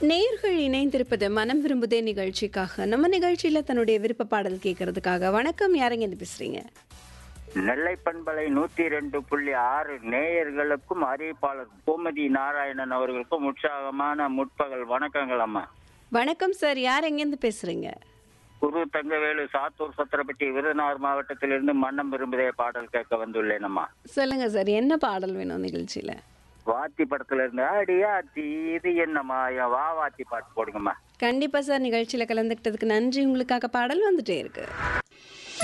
நேர்கள் இணைந்திருப்பது மனம் விரும்புதே நிகழ்ச்சிக்காக நம்ம நிகழ்ச்சியில தன்னுடைய விருப்ப பாடல் கேட்கறதுக்காக வணக்கம் யாருங்க இருந்து பேசுறீங்க நெல்லை பண்பலை நூத்தி ரெண்டு புள்ளி ஆறு நேயர்களுக்கும் அறிவிப்பாளர் கோமதி நாராயணன் அவர்களுக்கும் உற்சாகமான முற்பகல் வணக்கங்கள் அம்மா வணக்கம் சார் யார் எங்கேருந்து பேசுறீங்க குரு தங்கவேலு சாத்தூர் சத்திரப்பட்டி விருதுநகர் மாவட்டத்திலிருந்து மன்னம் விரும்புதே பாடல் கேட்க வந்துள்ளேன் அம்மா சொல்லுங்க சார் என்ன பாடல் வேணும் நிகழ்ச்சியில வாத்தி படத்துல இருந்து அடியாத்தி இது என்னம்மா என் வா வாத்தி பாட்டு போடுங்கம்மா கண்டிப்பா சார் நிகழ்ச்சியில கலந்துக்கிட்டதுக்கு நன்றி உங்களுக்காக பாடல் வந்துட்டே இருக்கு